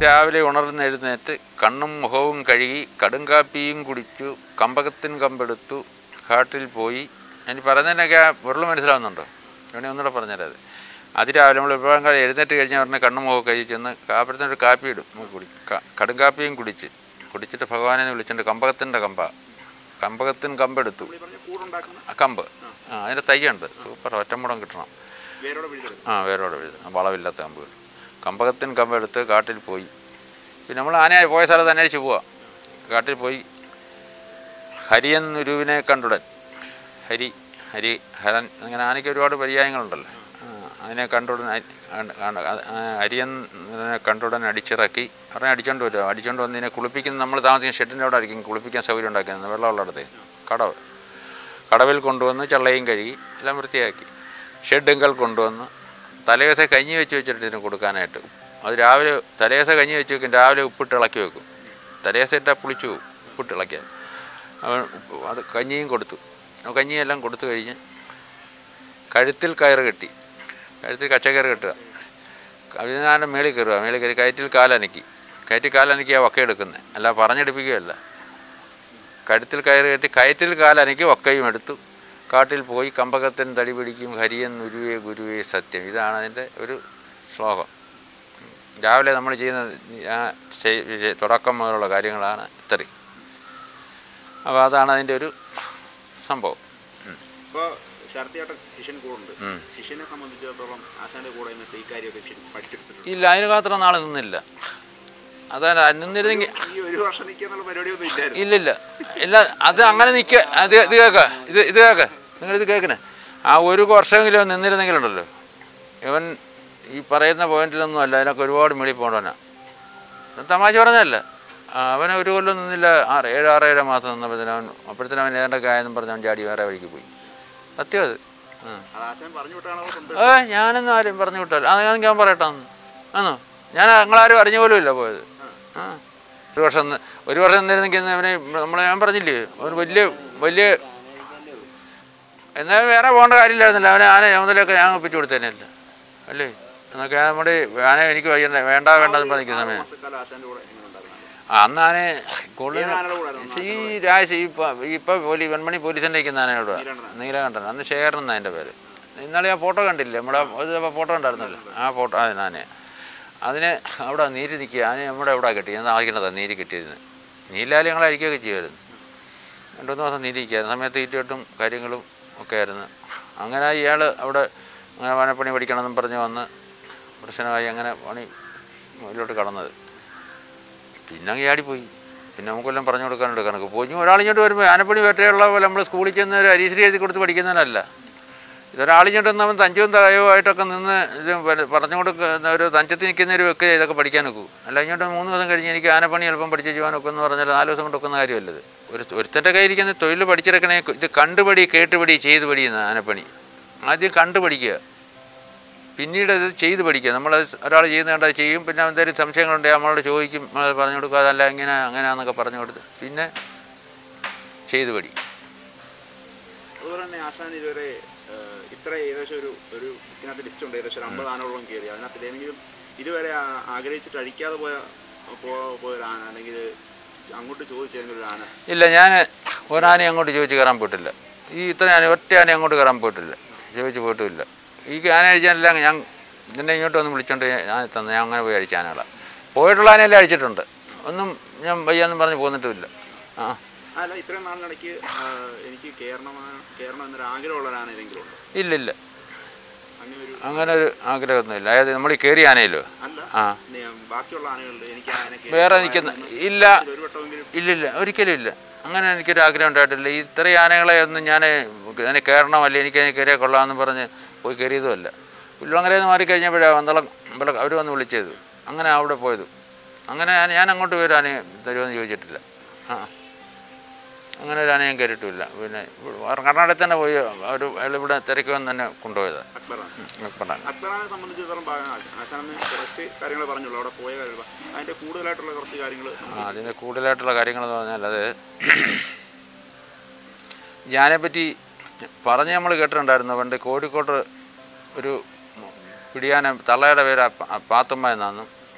രാവിലെ ഉണർന്നെഴുന്നേറ്റ് കണ്ണും മുഖവും കഴുകി കടുങ്കാപ്പിയും കുടിച്ചു കമ്പകത്തിൻ കമ്പെടുത്തു കാട്ടിൽ പോയി എനിക്ക് പറയുന്നതിനൊക്കെ ഉരുള് മനസ്സിലാവുന്നുണ്ടോ വേണേ ഒന്നുകൂടെ പറഞ്ഞുതരാം അത് അതിരാവിലെ നമ്മൾ വിഭവം കഴി എഴുന്നേറ്റ് കഴിഞ്ഞാൽ ഉടനെ കണ്ണും മുഖവും കഴുകി ചെന്ന് കാപ്പഴത്തിന് ഒരു കാപ്പി ഇടും നമുക്ക് കുടി ക- കടുങ്കാപ്പിയും കുടിച്ച് കുടിച്ചിട്ട് ഭഗവാനെ എന്ന് വിളിച്ചിട്ട് കമ്പകത്തിൻ്റെ കമ്പ കമ്പകത്തിൻ കമ്പെടുത്തു ഈ പറഞ്ഞ കൂടുണ്ടാക്കുന്ന ആ കമ്പ് ആ അതിൻ്റെ തൈയുണ്ട് സൂപ്പർ ഒറ്റമുടം കിട്ടണം വേരോടെ പിടിച്ചെടുക്കും ആ വേരോടെ വീഴും വളവില്ലാത്ത കമ്പുകൾ കമ്പകത്തിൻ കമ്പെടുത്ത് കാട്ടിൽ പോയി പിന്നെ നമ്മൾ ആനയായി പോയ സ്ഥലത്ത് അന്വേഷിച്ച് പോവാം കാട്ടിൽ പോയി ഹരിയൻ നുരുവിനെ കണ്ടുടൻ ഹരി ഹരി ഹരൻ അങ്ങനെ ആനയ്ക്ക് ഒരുപാട് പര്യായങ്ങളുണ്ടല്ലോ ആ, അതിനെ കണ്ടുടൻ അ- കണ്ട്- കണ്ട് അത് ആ ഹരിയൻ കണ്ടുടൻ അടിച്ചിറക്കി പറഞ്ഞാൽ അടിച്ചോണ്ട് വരും അടിച്ചോണ്ട് വന്ന് ഇതിനെ കുളിപ്പിക്കുന്ന നമ്മൾ താമസിക്കുന്ന ഷെഡിൻ്റെ അവിടെ ആയിരിക്കും കുളിപ്പിക്കാൻ സൗകര്യം ഉണ്ടാക്കുന്നത് വെള്ളമുള്ളിടത്ത് കടവ് കടവിൽ കൊണ്ടുവന്ന് ചള്ളയും കഴുകി എല്ലാം വൃത്തിയാക്കി ഷെഡുങ്കൽ കൊണ്ടുവന്ന് തലേദിവസം കഞ്ഞി വെച്ച് വെച്ചിട്ട് ഇതിന് കൊടുക്കാനായിട്ട് അത് രാവിലെ തലേദിവസം കഞ്ഞി വെച്ച് വെക്കും രാവിലെ ഉപ്പിട്ട് ഇളക്കി വെക്കും തലേദിവസം ഇട്ടാൽ പുളിച്ചു പോകും ഉപ്പിട്ട് ഇളക്കിയാൽ അവൻ ഉപ്പ് അത് കഞ്ഞിയും കൊടുത്തു ആ കഞ്ഞിയെല്ലാം കൊടുത്തു കഴിഞ്ഞ് കഴുത്തിൽ കയറ് കെട്ടി കഴുത്തിൽ കച്ചക്കയറ് കെട്ടുക കവിനാൻ്റെ മേളിൽ കയറുക മേളിൽ കയറി കയറ്റിൽ കാലനക്കി കയറ്റിൽ കാലനക്കി ആ വക്ക എടുക്കുന്നത് അല്ല പറഞ്ഞെടുപ്പിക്കുകയല്ല കഴുത്തിൽ കയറി കെട്ടി കയറ്റിൽ കാലനക്കി ഒക്കയും എടുത്തു കാട്ടിൽ പോയി കമ്പകത്തിൻ തടി പിടിക്കും ഹരിയൻ ഗുരുവേ ഗുരുവേ സത്യം ഇതാണ് അതിൻ്റെ ഒരു ശ്ലോകം രാവിലെ നമ്മൾ ചെയ്യുന്ന ആ ചെയ്- ചെയ്- തുടക്കം മുതലുള്ള കാര്യങ്ങളാണ് ഇത്രയും അപ്പോൾ അതാണ് അതിൻ്റെ ഒരു സംഭവം ഇപ്പോൾ ശരത്തിയാട്ട ശിഷ്യൻ കൂടുണ്ട് ഉം. ശിഷ്യനെ സംബന്ധിച്ചിടത്തോളം ആശാന്റെ കൂടെ നിന്നിട്ട് ഈ കാര്യമൊക്കെ ശരി പഠിച്ചെടുത്തിട്ടുണ്ട് ഇല്ല അതിന് മാത്രം നാളെ നിന്നില്ല അതാണ് നിന്നിരുന്നെങ്കിൽ ഈ ഒരു വർഷം നിൽക്കുക എന്നുള്ള പരിപാടിയൊന്നും ഇല്ലായിരുന്നു ഇല്ലില്ല ഇല്ല അത് അങ്ങനെ നിൽക്ക അത് ഇത് കേൾക്ക ഇത് ഇത് കേൾക്ക നിങ്ങളിത് കേൾക്കണേ ആ ഒരു വർഷമെങ്കിലും നിന്നിരുന്നെങ്കിലുണ്ടല്ലോ ഇവൻ ഈ പറയുന്ന പോയിന്റിലൊന്നും അല്ല അതിനൊക്കെ ഒരുപാട് മേളിൽ പോകണവനാ തമാശ പറഞ്ഞല്ല ആ, അവന് ഒരു കൊല്ലം നിന്നില്ല ആറ് ഏഴ് ആറ് ഏഴ് മാസം നിന്നപ്പോഴത്തേനും അവൻ അപ്പോഴത്തേനും അവൻ ഏതാണ്ടൊക്കെ ആയെന്നും പറഞ്ഞ് അവൻ ചാടി വേറെ വഴിക്ക് പോയി സത്യം അത് ആ അത് ആശാൻ പറഞ്ഞു വിട്ടാണ് അവർ കൊണ്ട് ഏ ഞാനൊന്നും ആരും പറഞ്ഞു വിട്ടല്ല അത് ഞാൻ ഞാൻ പറയട്ടെ അന്ന് ആണോ ഞാൻ നിങ്ങളാരും അറിഞ്ഞ പോലും ഇല്ല പോയത് ആ ഒരു വർഷം നി- ഒരു വർഷം നിന്നിരുന്നെങ്കിൽ അവനെ നമ്മളെ ഞാൻ പറഞ്ഞില്ലേ ഒരു വലിയ വലിയ എന്നാൽ വേറെ പോകേണ്ട കാര്യമില്ലായിരുന്നില്ല അവനെ ആന ചുമതലയൊക്കെ ഞാൻ ഒപ്പിച്ചു കൊടുത്തേനല്ല അല്ലേ എന്നൊക്കെ നമ്മുടെ ആന എനിക്ക് വയ്യണ്ട വേണ്ട വേണ്ടെന്ന് പറഞ്ഞിരിക്കുന്ന സമയം മാസക്കാലം ആശാന്റെ കൂടെ എങ്ങനെ ഉണ്ടായിരുന്നു ആ, അന്ന് ആനെ കൂടുതൽ ഏത് ആനയുടെ കൂടെ ആയിരുന്നു ഈ രാജ് ഇപ്പൊ ഇപ്പൊ പോലീ വെൺമണി പോലീസിന്റെ നിൽക്കുന്ന ആനയോട് നീലകണ്ഠൻ അന്ന് ശേഖരൻ എന്നാ എൻ്റെ പേര് ഇന്നലെ ആ ഫോട്ടോ കണ്ടില്ലേ നമ്മുടെ ഒരു ഫോട്ടോ ഉണ്ടായിരുന്നല്ലോ ആ ഫോട്ടോ ആ ആനയെ അതിന് അവിടെ നീര് നിൽക്കുക ആന നമ്മുടെ എവിടെ കെട്ടി ഞാൻ ആകിക്കുന്നതാണ് നീര് കിട്ടിയത് നീലാലി ഞങ്ങൾ അഴിക്കുകയൊക്കെ ചെയ്യുമായിരുന്നു രണ്ടു മൂന്ന് മാസം നീരിക്കുകയായിരുന്നു സമയത്ത് തീറ്റയിട്ടും കാര്യങ്ങളും ഒക്കെ ആയിരുന്നു അങ്ങനെ ഇയാൾ അവിടെ അങ്ങനെ വനപ്പണി പഠിക്കണമെന്നും പറഞ്ഞ് വന്ന് പ്രശ്നമായി അങ്ങനെ പണി ഇതിലോട്ട് കടന്നത് പിന്നെ അങ്ങ് ചാടിപ്പോയി പിന്നെ നമുക്കെല്ലാം പറഞ്ഞു കൊടുക്കാനുണ്ട് കണക്ക് പോയി ഒരാളിങ്ങോട്ട് വരുമ്പോൾ ആനപ്പണി പറ്റുള്ള പോലെ നമ്മൾ സ്കൂളിൽ ചെന്ന് ഒരു അരീശ്രീ എഴുതി കൊടുത്ത് പഠിക്കുന്നവനല്ല ഇതൊരാളിങ്ങോട്ട് നിന്ന് അവൻ തഞ്ചവും തായവും ആയിട്ടൊക്കെ നിന്ന് ഇത് പ- പറഞ്ഞു കൊടുക്കുന്ന ഒരു തഞ്ചത്തിൽ നിൽക്കുന്നവരും ഒക്കെ ഇതൊക്കെ പഠിക്കാൻ നോക്കൂ അല്ല ഇങ്ങോട്ട് മൂന്ന് ദിവസം കഴിഞ്ഞ് എനിക്ക് ആനപ്പണി എളുപ്പം പഠിച്ച് ചെയ്യാനൊക്കെ എന്ന് പറഞ്ഞാൽ നാല് ദിവസം കൊണ്ട് ഒക്കുന്ന കാര്യമല്ലത് ഒരു ഒരുത്തൻ്റെ കയ്യിരിക്കുന്ന തൊഴിൽ പഠിച്ചെടുക്കണേ ഇത് കണ്ടുപടി കേട്ടുപടി ചെയ്ത് പഠിയുന്ന ആനപ്പണി ആദ്യം കണ്ടുപഠിക്കുക പിന്നീട് അത് ചെയ്ത് പഠിക്കുക നമ്മൾ ഒരാൾ ചെയ്യുന്ന കണ്ടാൽ ചെയ്യും പിന്നെ എന്തെങ്കിലും സംശയങ്ങളുണ്ടെങ്കിൽ നമ്മളോട് ചോദിക്കും നമ്മൾ പറഞ്ഞു കൊടുക്കുക അതല്ല ഇങ്ങനെ അങ്ങനെയാന്നൊക്കെ പറഞ്ഞു കൊടുത്ത് പിന്നെ ചെയ്ത് പഠി അതുപോലെ തന്നെ ആശാൻ ഇതുവരെ ഏഹ്, ഇത്ര ഏകദേശം ഒരു ഒരു ഇതിനകത്ത് ലിസ്റ്റ് ഉണ്ട് ഏകദേശം ഒരു അമ്പത് ആനകളോളം കയറി അതിനകത്ത് ഏതെങ്കിലും ഇതുവരെ ആ- ആഗ്രഹിച്ചിട്ട് അടിക്കാതെ പോയ പോ- പോയ ഒരു ആന അല്ലെങ്കിൽ അങ്ങോട്ട് ചോദിച്ചേതെങ്കിലും ഒരു ആന ഇല്ല ഞാൻ ഒരാനയും അങ്ങോട്ട് ചോദിച്ച് കയറാൻ പോയിട്ടില്ല ഈ ഇത്ര ആന ഒറ്റ ആനയും അങ്ങോട്ട് കയറാൻ പോയിട്ടില്ല ചോദിച്ച് പോയിട്ടുമില്ല ഈ ആന അഴിച്ചാനെല്ലാം ഞാൻ എന്നെ ഇങ്ങോട്ട് വന്ന് വിളിച്ചോണ്ട് ഞാൻ തന്നെ ഞാൻ അങ്ങനെ പോയി അഴിച്ച ആനകളാണ് പോയിട്ടുള്ള ആനയെല്ലാം അഴിച്ചിട്ടുണ്ട് ഒന്നും ഞാൻ വയ്യാന്നും പറഞ്ഞ് പോന്നിട്ടുമില്ല ആ അല്ല ഇത്രയും നാളിനിടയ്ക്ക് ഏഹ്, എനിക്ക് കയറണം കയറണം എന്നൊരു ആഗ്രഹമുള്ള ഒരു ആന ഏതെങ്കിലും ഉണ്ടോ ഇല്ലില്ല അങ്ങനെ ഒരു അങ്ങനെ ഒരു ആഗ്രഹമൊന്നുമില്ല അതായത് നമ്മൾ ഈ കയറിയ ആനയല്ലോ അല്ല ആ നെ- ബാക്കിയുള്ള ആനകളിൽ എനിക്ക് ആ ആന കയറി വേറെ പോകാൻ നിൽക്കുന്ന ഒന്ന് ഇല്ല ഒരു വട്ടമെങ്കിലും ഇല്ലില്ല ഒരിക്കലും ഇല്ല അങ്ങനെ എനിക്കൊരു ആഗ്രഹം ഉണ്ടായിട്ടില്ല ഈ ഇത്രയും ആനകളെ ഒന്നും ഞാൻ അതിന് കയറണമല്ല എനിക്ക് അതിന് കയറിയാൽ കൊള്ളാമെന്ന് പറഞ്ഞ് പോയി കയറിയതുമല്ല പുല്ലുവങ്ങരയിൽ നിന്ന് മാറിക്കഴിഞ്ഞപ്പോഴാണ് വന്തളം ഇവിടെ അവർ വന്ന് വിളിച്ചത് അങ്ങനെ അവിടെ പോയത് അങ്ങനെ ഞാൻ ഞാൻ അങ്ങോട്ട് പോയി ഒരു ആനയെ തരുമെന്ന് ചോദിച്ചിട്ടില്ല ആ അങ്ങനെ ഒരു ആനയും കയറിയിട്ടുമില്ല പിന്നെ ഇവിടെ കർണാടകത്തിൽ തന്നെ പോയി അവർ അയാൾ ഇവിടെ തിരക്കി വന്ന് തന്നെ കൊണ്ടുപോയതാണ് അക്ബറാണ് കൊണ്ടാണ് അക്ബറാനെ സംബന്ധിച്ചിടത്തോളം ഭാഗം ആശാന് കുറച്ച് കാര്യങ്ങൾ പറഞ്ഞുള്ളൂ അവിടെ പോയ കാര്യങ്ങൾ അതിന്റെ കൂടുതലായിട്ടുള്ള കുറച്ച് കാര്യങ്ങൾ ആ, അതിന് കൂടുതലായിട്ടുള്ള കാര്യങ്ങളെന്ന് പറഞ്ഞാൽ അത് ഞാനെപ്പറ്റി പറഞ്ഞ് നമ്മൾ കേട്ടിട്ടുണ്ടായിരുന്നു പണ്ട് കോഴിക്കോട്ട് ഒരു പിടിയാന തള്ളയുടെ പേര് അപ്പ- പാത്തുമ്മ എന്നാണ്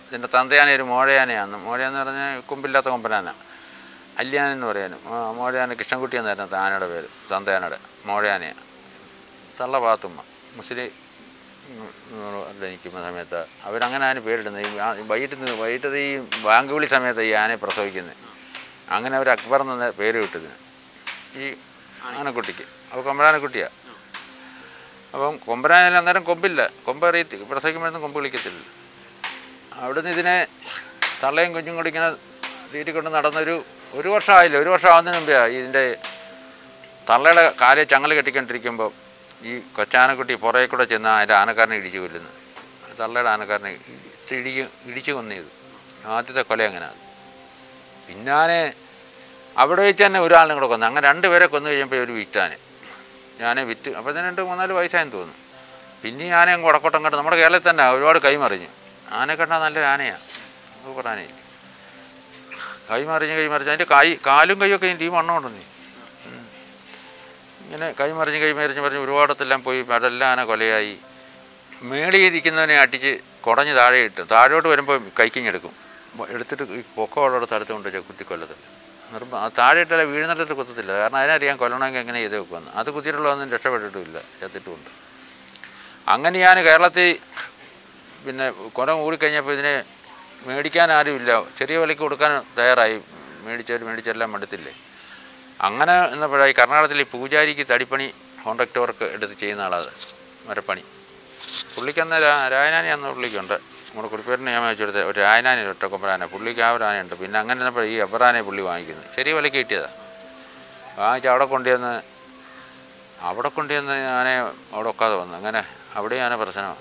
ഇതിൻ്റെ തന്തയാന ഒരു മോഴയാനയാണ് മോഴയെന്ന് പറഞ്ഞാൽ കൊമ്പില്ലാത്ത കൊമ്പനാന അല്യാൻ എന്ന് പറയാനും മോഴയാന കൃഷ്ണൻകുട്ടി എന്നായിരുന്നു ആനയുടെ പേര് തന്തയാനയുടെ മോഴയാനയാണ് തള്ള പാത്തുമ്മ മുസ്ലിം നിൽക്കുന്ന സമയത്ത് അവരങ്ങനെ ആന പേരിടുന്നത് ഈ ആ- വൈകിട്ട് നിന്ന് വൈകിട്ടത്തെ ഈ ബാങ്ക് വിളി സമയത്ത് ഈ ആനയെ പ്രസവിക്കുന്നത് അങ്ങനെ അവർ അക്ബർ എന്ന പേര് കിട്ടതിന് ഈ ആനക്കുട്ടിക്ക് അപ്പോൾ കൊമ്പരാനക്കുട്ടിയാണ് അപ്പം കൊമ്പരാനിൽ അന്നേരം കൊമ്പില്ല കൊമ്പ് അറിയത്തി പ്രസവിക്കുമ്പോഴൊന്നും കൊമ്പ് വിളിക്കത്തില്ല അവിടുന്ന് ഇതിനെ തള്ളയും കുഞ്ഞും കൂടി ഇങ്ങനെ തീറ്റിക്കൊണ്ട് നടന്നൊരു ഒരു വർഷമായില്ല ഒരു വർഷം ആവുന്നതിന് മുമ്പേ ഇതിൻ്റെ തള്ളയുടെ കാലെ ചങ്ങല കെട്ടിക്കൊണ്ടിരിക്കുമ്പോൾ ഈ കൊച്ചാനക്കുട്ടി പുറകെ കൂടെ ചെന്ന് അതിൻ്റെ ആനക്കാരനെ ഇടിച്ച് കൊല്ലുന്നു തള്ളയുടെ ആനക്കാരനെ ഇടിച്ച് ഇടിച്ച് കൊന്നിയത് ആദ്യത്തെ കൊല അങ്ങനെയാണ് പിന്നാനെ അവിടെ വെച്ച് തന്നെ ഒരാളിനെ കൂടെ കൊന്നു അങ്ങനെ രണ്ടുപേരെ കൊന്നു കഴിയുമ്പോൾ ഒരു വിറ്റാനെ ഞാൻ വിറ്റ് അപ്പോൾ തന്നെ രണ്ട് മൂന്നാല് വയസ്സായെന്ന് തോന്നുന്നു പിന്നെ ഈ ആനയും കുടക്കോട്ടം കണ്ട് നമ്മുടെ കേരളത്തിൽ തന്നെ ഒരുപാട് കൈമറിഞ്ഞു ആന കണ്ടാൽ നല്ലൊരു ആനയാണ് സൂപ്പർ ആനയിൽ കൈമറിഞ്ഞ് കൈമറിഞ്ഞ് അതിൻ്റെ കൈ കാലും കൈയൊക്കെ ഇതിൻ്റെ ഈ വണ്ണം ഉണ്ടെന്നേ ഉം. ഇങ്ങനെ കൈമറിഞ്ഞ് കൈമറിഞ്ഞ് പറഞ്ഞ് ഒരുപാടത്തെല്ലാം പോയി അതെല്ലാം ആന കൊലയായി മേളിയിരിക്കുന്നവനെ അടിച്ച് കുടഞ്ഞ് താഴെ ഇട്ട് താഴോട്ട് വരുമ്പോൾ കൈക്കിഞ്ഞെടുക്കും എടുത്തിട്ട് ഈ പൊക്കമുള്ളിടത്ത് അടുത്ത് കൊണ്ട് വെച്ചാൽ കുത്തിക്കൊല്ലത്തില്ല നിർബ ആ താഴെ ഇട്ടാൽ വീഴുന്നിടത്ത് കുത്തത്തില്ല കാരണം അതിനറിയാൻ കൊല്ലണമെങ്കിൽ എങ്ങനെ ചെയ്ത് വെക്കുമെന്ന് അത് കുത്തിയിട്ടുള്ളതൊന്നും രക്ഷപ്പെട്ടിട്ടുമില്ല ചത്തിട്ടുമുണ്ട് അങ്ങനെ ഞാൻ കേരളത്തിൽ പിന്നെ കുറെ കൂടിക്കഴിഞ്ഞപ്പോൾ ഇതിനെ മേടിക്കാൻ ആരുമില്ല ചെറിയ വിലയ്ക്ക് കൊടുക്കാൻ തയ്യാറായി മേടിച്ചവർ മേടിച്ചെല്ലാം മടുത്തില്ലേ അങ്ങനെ എന്നപ്പോഴായി കർണാടകത്തിൽ ഈ പൂജാരിക്ക് തടിപ്പണി കോൺട്രാക്ട് വർക്ക് എടുത്ത് ചെയ്യുന്ന ആളത് മരപ്പണി പുള്ളിക്കന്ന് രാ- രായനാനി അന്ന് പുള്ളിക്കുണ്ട് നമ്മുടെ കുടിപ്പേരിന് ഞാൻ വെച്ചെടുത്ത ഒരു രായനാനി ഒറ്റ കൊമ്പരാന പുള്ളിക്ക് ആ ഒരു ആനയുണ്ട് പിന്നെ അങ്ങനെ ഇരുന്നപ്പോൾ ഈ അബറാനെ പുള്ളി വാങ്ങിക്കുന്നത് ചെറിയ വിലയ്ക്ക് കിട്ടിയതാണ് വാങ്ങിച്ച് അവിടെ കൊണ്ടുവന്ന് അവിടെ കൊണ്ടുവന്ന് ആനെ അവിടെ ഒക്കാതെ വന്നു അങ്ങനെ അവിടെ ആന പ്രശ്നമാണ്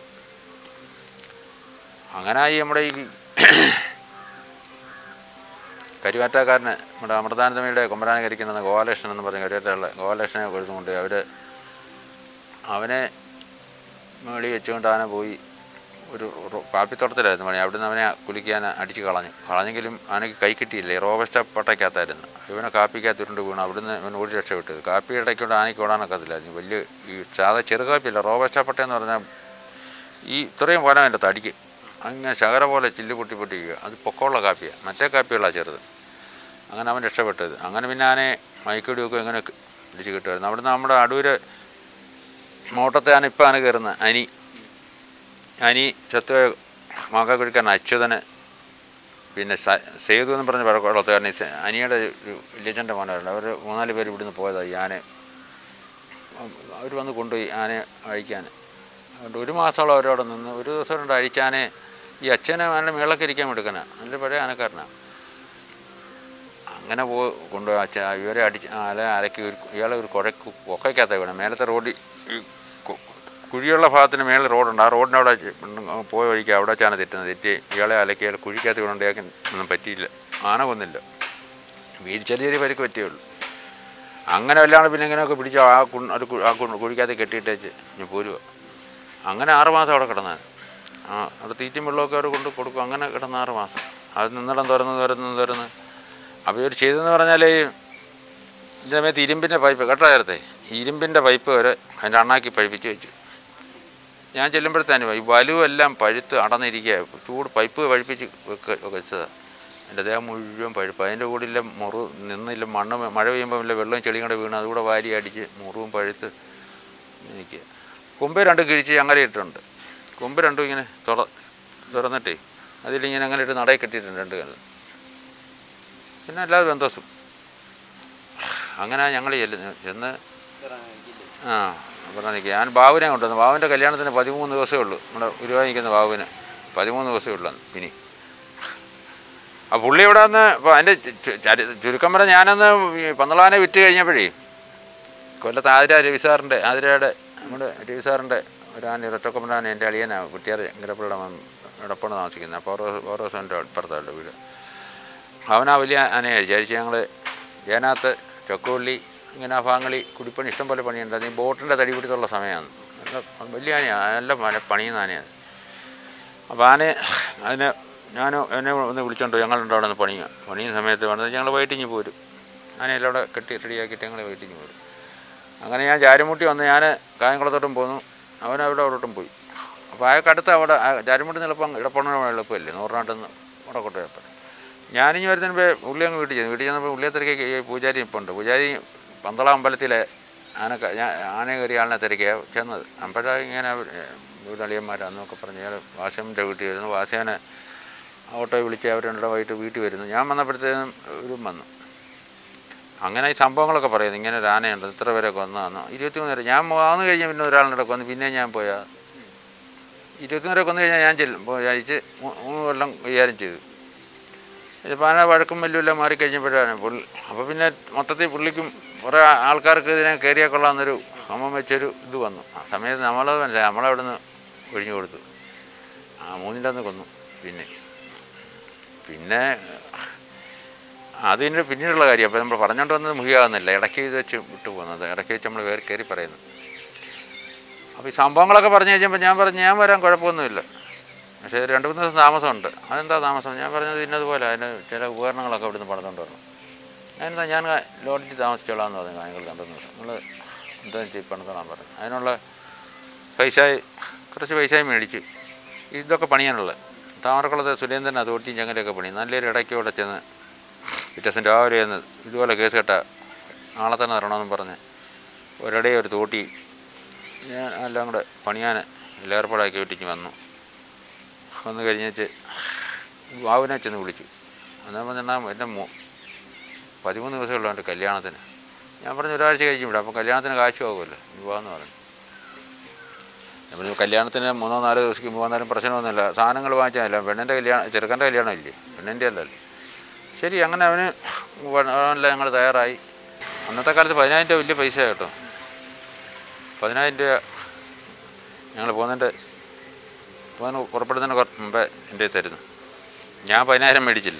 അങ്ങനെ ഈ നമ്മുടെ ഈ കരുവാറ്റക്കാരന് നമ്മുടെ അമൃതാനന്ദമയുടെ കൊമ്പരാന കരിക്കുന്ന ഗോപാലകൃഷ്ണൻ എന്ന് പറഞ്ഞ കരുവാറ്റുള്ള ഗോപാലകൃഷ്ണനെ കൊടുത്തുകൊണ്ട് അവർ അവനെ മേളി വെച്ചുകൊണ്ട് ആന പോയി ഒരു റോ- കാപ്പിത്തോട്ടത്തിലായിരുന്നു പണി അവിടുന്ന് അവനെ കുലിക്കാൻ അടിച്ച് കളഞ്ഞു കളഞ്ഞെങ്കിലും ആനയ്ക്ക് കൈ കിട്ടിയില്ല ഈ റോബസ്റ്റ പട്ടയ്ക്കകത്തായിരുന്നു ഇവനെ കാപ്പിക്കകത്ത് ഉരുണ്ട് വീണു അവിടുന്ന് ഇവൻ ഓടി രക്ഷപ്പെട്ടത് കാപ്പി ഇടയ്ക്കൊണ്ട് ആനയ്ക്ക് ഓടാനൊക്കത്തില്ലായിരുന്നു വലിയ ഈ സാധാ ചെറുകാപ്പിയല്ല റോബസ്റ്റ പട്ട എന്ന് പറഞ്ഞാൽ ഈ ഇത്രയും പോരാ എൻ്റെ തടിക്ക് അങ്ങനെ ശകര പോലെ ചില്ല് പൊട്ടി പൊട്ടിക്കുക അത് പൊക്കമുള്ള കാപ്പിയാണ് മറ്റേ കാപ്പികളാണ് ചെറുത് അങ്ങനെ അവൻ രക്ഷപ്പെട്ടത് അങ്ങനെ പിന്നെ ആനെ മയക്കടിയൊക്കെ ഇങ്ങനെ ഇടിച്ച് കിട്ടുമായിരുന്നു അവിടുന്ന് നമ്മുടെ അടൂര് മോട്ടത്തെ ആന ഇപ്പം ആണ് കയറുന്നത് അനി അനി ചത്തുപോയ മാക്കാക്കുഴിക്കാരൻ അച്യുതന് പിന്നെ സ- സേതു എന്ന് പറഞ്ഞ പഴക്കമുള്ളത്തുകാരൻ അനിയുടെ ഒരു വലിയച്ഛൻ്റെ മോനായിരുന്നു അവർ മൂന്നാല് പേര് ഇവിടുന്ന് പോയതാണ് ഈ ആനെ അവർ വന്ന് കൊണ്ടുപോയി ആനയെ അഴിക്കാൻ അതുകൊണ്ട് ഒരു മാസത്തോളം അവരവിടെ നിന്ന് ഒരു ദിവസം കൊണ്ട് അഴിച്ചാനെ ഈ അച്ഛനെ ആനയുടെ മേളൊക്കെ ഇരിക്കാൻ എടുക്കാനാണ് നല്ല പഴയ ആനക്കാരനാണ് അങ്ങനെ പോ കൊണ്ടുപോയി അച്ഛൻ ഇവരെ അടിച്ച് അല അലക്കി ഒരു ഇയാളെ ഒരു കുഴക്ക് ഒക്കയ്ക്കകത്ത വീണം മേലത്തെ റോഡിൽ ഈ കു- കുഴിയുള്ള ഭാഗത്തിന് മേളിൽ റോഡുണ്ട് ആ റോഡിൻ്റെ അവിടെ ചെ- പോയ വഴിക്ക് അവിടെ വെച്ചാണ് തെറ്റുന്നത് തെറ്റി ഇയാളെ അലക്കി അയാൾ കുഴിക്കകത്ത് വീണുണ്ടാക്കി ഒന്നും പറ്റിയില്ല ആന കൊന്നില്ല വീട് ചെറിയ ചെറിയ പരിക്ക് പറ്റിയുള്ളൂ അങ്ങനെ വല്ലാണ്ട് പിന്നെ ഇങ്ങനെയൊക്കെ പിടിച്ച് ആ കു ഒരു കു- ആ കു- കുഴിക്കകത്ത് കെട്ടിയിട്ടേച്ച് ഇനി പോരുക അങ്ങനെ ആറ് മാസം അവിടെ കിടന്നാൽ ആ അവിടെ തീറ്റയും വെള്ളമൊക്കെ അവർ കൊണ്ട് കൊടുക്കും അങ്ങനെ കിടന്ന ആറ് മാസം അത് നിന്നിടം തുറന്ന് തുറന്ന് തുറന്ന് അപ്പോൾ ഇവർ ചെയ്തതെന്ന് പറഞ്ഞാൽ ഇതിൻ്റെ സമയത്ത് ഇരുമ്പിൻ്റെ പൈപ്പ് കേട്ടോ നേരത്തെ ഇരുമ്പിൻ്റെ പൈപ്പ് വരെ അതിൻ്റെ അണ്ണാക്കി പഴിപ്പിച്ച് വെച്ചു ഞാൻ ചെല്ലുമ്പോഴത്തേനും ഈ വലുവെല്ലാം പഴുത്ത് അടന്നിരിക്കുക ചൂട് പൈപ്പ് പഴിപ്പിച്ച് വെക്ക വെച്ചതാണ് എൻ്റെ ദേഹം മുഴുവൻ പഴുപ്പ് അതിൻ്റെ കൂടെ മുറു നിന്നില്ല മണ്ണ് മഴ പെയ്യുമ്പോൾ ഇല്ല വെള്ളവും ചെളിയും കൂടെ വീണ് അതുകൂടെ വാരി അടിച്ച് മുറിവും പഴുത്ത് നിൽക്കുക കൊമ്പ് രണ്ടും കിഴിച്ച് അങ്ങനെ ഇട്ടിട്ടുണ്ട് കൊമ്പ് രണ്ടും ഇങ്ങനെ തുറ തുറന്നിട്ടേ അതിലിങ്ങനെ അങ്ങനെ ഇട്ട് നടയിൽ കെട്ടിയിട്ടുണ്ട് രണ്ട് കാലം പിന്നെ അല്ലാതെ ബന്ധോസും അങ്ങനെ ഞങ്ങൾ ചെല്ലുന്നു ചെന്ന് ആ പറഞ്ഞാൽ നിൽക്കുക ഞാൻ ബാബുവിനെ കൊണ്ടുവന്നു ബാബുവിൻ്റെ കല്യാണത്തിന് പതിമൂന്ന് ദിവസമേ ഉള്ളൂ നമ്മുടെ ഗുരുവായൂർ നിൽക്കുന്ന ബാബുവിന് പതിമൂന്ന് ദിവസമേ ഉള്ളൂ അന്ന് ഇനി ആ പുള്ളി ഇവിടെ വന്ന് ഇപ്പോൾ അതിൻ്റെ ചുരുക്കം പറഞ്ഞാൽ ഞാനന്ന് ഈ പന്തളാനെ വിറ്റ് കഴിഞ്ഞപ്പോഴേ കൊല്ലത്ത് ആതിര രവി സാറിൻ്റെ ആതിരയുടെ നമ്മുടെ രവി സാറിൻ്റെ ഒരാന ഇരട്ടക്കൊമ്പനാണ് എൻ്റെ അളിയനാണ് കുട്ടിയാർ ഇങ്ങരപ്പള്ളിയുടെ ഇടപ്പണ് താമസിക്കുന്നത് അപ്പോൾ ഓരോ ഓരോ ദിവസം ഇപ്പുറത്തല്ല വീട് അവനാ വലിയ ആനയായി വിചാരിച്ച് ഞങ്ങൾ ഏനാത്ത് ചൊക്കുവള്ളി ഇങ്ങനെ ആ ഭാഗങ്ങളിൽ കുടിപ്പണി ഇഷ്ടം പോലെ പണിയുണ്ട് അത് ഈ ബോട്ടിൻ്റെ തടി പിടിത്തുള്ള സമയമാണ് നല്ല വലിയ ആനയാണ് നല്ല പണി പണിയുന്ന ആനയാണ് അപ്പോൾ ആന അതിനെ ഞാൻ എന്നെ ഒന്ന് വിളിച്ചോണ്ട് പോയി. ഞങ്ങളുണ്ട് അവിടെ നിന്ന് പണിയുക പണിയുന്ന സമയത്ത് വേണ്ടത് ഞങ്ങൾ വൈറ്റിഞ്ഞ് പോരും ആനയെല്ലാം അവിടെ കെട്ടി റെഡിയാക്കിയിട്ട് ഞങ്ങൾ വൈറ്റിഞ്ഞ് പോരും അങ്ങനെ ഞാൻ ചാരുമുട്ടി വന്ന് ഞാൻ കായംകുളത്തോട്ടും പോന്നു അവൻ അവിടെ അവിടോട്ടും പോയി അപ്പോൾ അയാൾക്ക് അടുത്ത് അവിടെ ചാരുമുട്ടി എളുപ്പം ഇടപ്പണ്ണ എളുപ്പമല്ലേ നൂറിനാട്ടിൽ വടക്കോട്ട് എളുപ്പം ഞാനിഞ്ഞ് വരുന്നതിന് മുമ്പേ ഉള്ളി അങ്ങ് വീട്ടിൽ ചെന്നു വീട്ടിൽ ചെന്നപ്പോൾ ഉള്ളിയെ തിരക്കി ഈ പൂജാരി ഇപ്പോൾ ഉണ്ട് പൂജാരി പന്തള അമ്പലത്തിലെ ആന ക- ഞാൻ ആന കയറിയ ആളിനെ തിരക്കിയാണ് ചെന്നത് അമ്പലം ഇങ്ങനെ വീടളിയന്മാരാന്നൊക്കെ പറഞ്ഞ് അയാൾ വാസ്യൻ്റെ വീട്ടിൽ വരുന്നു വാസ്യാനെ ഓട്ടോ വിളിച്ച് അവർ രണ്ടും വൈകിട്ട് വീട്ടിൽ വരുന്നു ഞാൻ വന്നപ്പോഴത്തേനും ഇവരും വന്നു അങ്ങനെ ഈ സംഭവങ്ങളൊക്കെ പറയുന്നു ഇങ്ങനെ ഒരു ആനയുണ്ട് ഇത്ര പേരൊക്കെ വന്നതാണ് ഇരുപത്തിമൂന്ന് പേര് ഞാൻ വന്നു കഴിഞ്ഞാൽ പിന്നെ ഒരാളിനോട് വന്ന് പിന്നെ ഞാൻ പോയാൽ ഇരുപത്തിമൂന്ന് പേരൊക്കെ വന്നു കഴിഞ്ഞാൽ ഞാൻ ചെല്ലും പോയി അയച്ച് മൂ- മൂന്ന് കൊല്ലം കൈകാര്യം ചെയ്തു ഇതിപ്പോൾ ആന വഴക്കും വല്ലുമെല്ലാം മാറിക്കഴിഞ്ഞപ്പോഴാണ് പുള്ളി അപ്പോൾ പിന്നെ മൊത്തത്തിൽ പുള്ളിക്കും കുറേ ആൾക്കാർക്ക് ഇതിനെ കയറിയാൽ കൊള്ളാമെന്നൊരു അമ്മ വെച്ചൊരു ഇത് വന്നു ആ സമയത്ത് നമ്മളത് മനസ്സിലായി നമ്മളവിടെ നിന്ന് ഒഴിഞ്ഞു കൊടുത്തു ആ മൂന്നിൻ്റെ അന്ന് കൊന്നു പിന്നെ പിന്നെ അതിൻ്റെ പിന്നീടുള്ള കാര്യം അപ്പോൾ നമ്മൾ പറഞ്ഞുകൊണ്ട് വന്നത് മുഖ്യമാകുന്നില്ല ഇടയ്ക്ക് ഇത് വെച്ച് വിട്ടു പോകുന്നത് ഇടയ്ക്ക് വെച്ച് നമ്മൾ വേറെ കയറി പറയുന്നു അപ്പോൾ ഈ സംഭവങ്ങളൊക്കെ പറഞ്ഞു കഴിഞ്ഞപ്പോൾ ഞാൻ പറഞ്ഞു ഞാൻ വരാൻ കുഴപ്പമൊന്നുമില്ല പക്ഷേ രണ്ട് മൂന്ന് ദിവസം താമസമുണ്ട് അതെന്താ താമസം ഞാൻ പറഞ്ഞത് ഇന്നതുപോലെ അതിന് ചില ഉപകരണങ്ങളൊക്കെ ഇവിടുന്ന് പണിതുകൊണ്ട് വരണം അതിനെന്താ ഞാൻ ലോഡ്ജിൽ താമസിച്ചോളാം എന്ന് പറഞ്ഞു ഞങ്ങൾ രണ്ടു ദിവസം നിങ്ങൾ എന്താ വെച്ചാൽ പണിതോളാൻ പറഞ്ഞു അതിനുള്ള പൈസ കുറച്ച് പൈസ മേടിച്ച് ഇതൊക്കെ പണിയാനുള്ളത് താമരക്കുളത്തെ സുരേന്ദ്രൻ അതോട്ടി ഞങ്ങളെയൊക്കെ പണി നല്ലൊരു ഇടയ്ക്ക് ഇവിടെ ചെന്ന് പിറ്റേ ദിവസം രാവിലെ ചെന്ന് ഇതുപോലെ കേസ് കെട്ട നാളെ തന്നെ തരണമെന്നും പറഞ്ഞ് ഒരിടെ ഒരു തോട്ടി ഞാൻ എല്ലാം കൂടെ പണിയാൻ ഏർപ്പാടാക്കി വിട്ടിച്ച് വന്നു വന്ന് കഴിഞ്ഞേച്ച് വാവിനെ ചെന്ന് വിളിച്ചു എന്നാൽ പറഞ്ഞാൽ എൻ്റെ മോ പതിമൂന്ന് ദിവസമുള്ളൂ എൻ്റെ കല്യാണത്തിന് ഞാൻ പറഞ്ഞു ഒരാഴ്ച കഴിച്ചു വിടാം അപ്പോൾ കല്യാണത്തിന് കാശ് ആകുമല്ലോ വിവാഹമെന്ന് പറഞ്ഞു ഞാൻ പറഞ്ഞു കല്യാണത്തിന് മൂന്നോ നാലോ ദിവസം പോകാന്നാലും പ്രശ്നമൊന്നുമില്ല സാധനങ്ങൾ വാങ്ങിച്ചാൽ പെണ്ണിൻ്റെ കല്യാണം ചെറുക്കൻ്റെ കല്യാണം ഇല്ലേ പെണ്ണിൻ്റെ അല്ലല്ലോ ശരി അങ്ങനെ അവന് എല്ലാം ഞങ്ങൾ തയ്യാറായി അന്നത്തെ കാലത്ത് പതിനായിരം രൂപ വലിയ പൈസ കേട്ടോ പതിനായിരം രൂപ ഞങ്ങൾ പോകുന്നതിൻ്റെ പോകുന്ന പുറപ്പെടുന്നതിന് കുറച്ച് മുമ്പേ എൻ്റെ കയ്യിൽ തരുന്നു ഞാൻ പതിനായിരം മേടിച്ചില്ല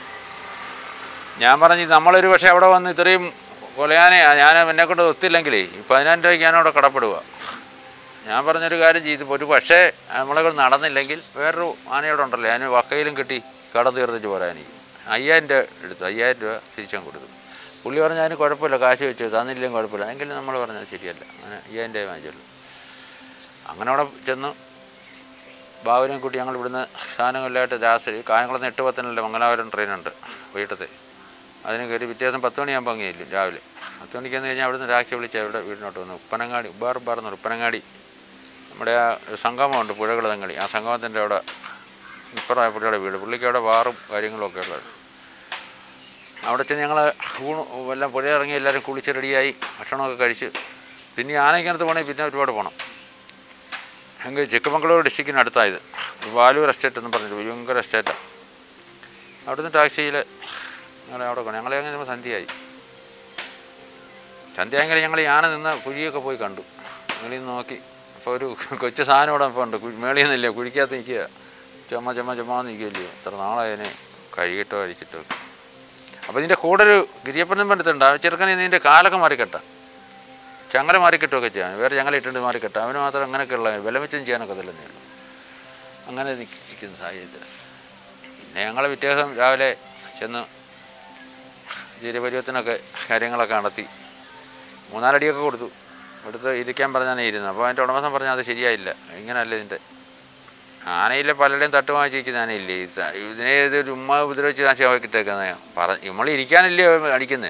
ഞാൻ പറഞ്ഞു നമ്മളൊരു പക്ഷേ അവിടെ വന്ന് ഇത്രയും കൊലയാനെ ഞാൻ എന്നെ കൊണ്ട് ഒത്തില്ലെങ്കിലേ ഈ പതിനായിരം രൂപയ്ക്ക് ഞാനവിടെ കടപ്പെടുക ഞാൻ പറഞ്ഞൊരു കാര്യം ചെയ്തു ഒരു പക്ഷേ നമ്മളെ കൊണ്ട് നടന്നില്ലെങ്കിൽ വേറൊരു ആനയോടെ ഉണ്ടല്ലോ ഞാൻ വക്കയിലും കിട്ടി കടം തീർത്തിട്ട് പോരാ എനിക്ക് അയ്യായിരം രൂപ എടുത്തു അയ്യായിരം രൂപ തിരിച്ചാൻ കൊടുത്തു പുള്ളി പറഞ്ഞു അതിന് കുഴപ്പമില്ല കാശ് വെച്ചു തന്നില്ലെങ്കിലും കുഴപ്പമില്ല എങ്കിലും നമ്മൾ പറഞ്ഞത് ശരിയല്ല അങ്ങനെ അയ്യായിരം രൂപ വാങ്ങിച്ചുള്ളൂ അങ്ങനെ അവിടെ ചെന്ന് ബാബുവിനെ കൂട്ടി ഞങ്ങൾ ഇവിടുന്ന് സാധനങ്ങളിലായിട്ട് രാത്രി കായംകുളത്ത് എട്ട് പത്തിനല്ലേ മംഗലാപുരം ട്രെയിനുണ്ട് വീട്ടത്തെ അതിന് കയറി വ്യത്യാസം പത്ത് മണിയാകുമ്പോൾ അങ്ങേയില്ല രാവിലെ പത്ത് മണിക്ക് വന്നു കഴിഞ്ഞാൽ അവിടുന്ന് ടാക്സി വിളിച്ച് അവിടെ വീടിനോട്ട് വന്നു ഉപ്പനങ്ങാടി ഉബാർ ബാർ എന്ന് പറയും ഉപ്പനങ്ങാടി നമ്മുടെ ആ സംഗമമുണ്ട് പുഴകൾ തങ്ങളി ആ സംഗമത്തിൻ്റെ അവിടെ ഇപ്പുറമായ പുള്ളിയുടെ വീട് പുള്ളിക്ക് അവിടെ ബാറും കാര്യങ്ങളും ഒക്കെ ഉള്ളത് അവിടെ ചെന്ന് ഞങ്ങൾ ഊണ് എല്ലാം പുഴ ഇറങ്ങി എല്ലാവരും കുളിച്ച് റെഡിയായി ഭക്ഷണമൊക്കെ കഴിച്ച് പിന്നെ ഈ ആനയ്ക്കകത്ത് പോകണമെങ്കിൽ പിന്നെ ഒരുപാട് പോകണം എങ്കിൽ ചിക്കമംഗളൂർ ഡിസ്ട്രിക്റ്റിന് അടുത്തായത് വാലൂർ എസ്റ്റേറ്റ് എന്ന് പറഞ്ഞിട്ട് ഭയങ്കര എസ്റ്റേറ്റാണ് അവിടുന്ന് ടാക്സിയിൽ ഞങ്ങളെ അവിടെ കൊണ്ട് ഞങ്ങളെ അങ്ങനെ സന്ധ്യയായി സന്ധ്യയായെങ്കിൽ ഞങ്ങൾ ഈ ആന നിന്ന് കുഴിയൊക്കെ പോയി കണ്ടു ഞങ്ങളിൽ നിന്ന് നോക്കി അപ്പോൾ ഒരു കൊച്ചു സാധനം ഇവിടെ ഇപ്പോൾ ഉണ്ട് കുഴി- മേളിൽ നിന്നില്ല കുഴിക്കകത്ത് നിൽക്കുക ചുമ ചുമ ചുമാന്ന് നിൽക്കില്ലയോ എത്ര നാളായതിനെ കഴുകിട്ടോ അഴിച്ചിട്ടോ അപ്പോൾ ഇതിൻ്റെ കൂടെ ഒരു ഗിരിയപ്പനും പറ്റത്തുണ്ട് ആ ചെറുക്കനെ ഇതിൻ്റെ കാലൊക്കെ മാറിക്കെട്ട ചങ്ങല മാറിക്കെട്ടുമൊക്കെ ചെയ്യാൻ വേറെ ചങ്ങല ഇട്ടുണ്ട് മാറിക്കെട്ട അവന് മാത്രം അങ്ങനെയൊക്കെയുള്ള വിലമിച്ചും ചെയ്യാനൊക്കെ ഇതില്ലെന്നേ ഉള്ളൂ അങ്ങനെ നിക്ക് നിൽക്കുന്ന സാഹചര്യത്തിൽ പിന്നെ ഞങ്ങൾ പിറ്റേ ദിവസം രാവിലെ ചെന്ന് ജീരപര്യത്തിനൊക്കെ കാര്യങ്ങളൊക്കെ നടത്തി മൂന്നാലടിയൊക്കെ കൊടുത്തു എടുത്ത് ഇരിക്കാൻ പറഞ്ഞാണ് ഇരുന്നത് അപ്പോൾ അതിൻ്റെ ഉടമസ്ഥൻ പറഞ്ഞാൽ അത് ശരിയായില്ല ഇങ്ങനല്ല ഇതിൻ്റെ ആനയില്ല പലരുടെയും തട്ട് വാങ്ങിച്ചിരിക്കുന്ന ആനയില്ലേ ഇത് ഇതിനെ ഇത് ചുമ്മാ ഉപദ്രവിച്ച് നാശമാക്കിട്ടേക്കുന്നത് പറ നമ്മൾ ഇരിക്കാനല്ലേ അടിക്കുന്നത്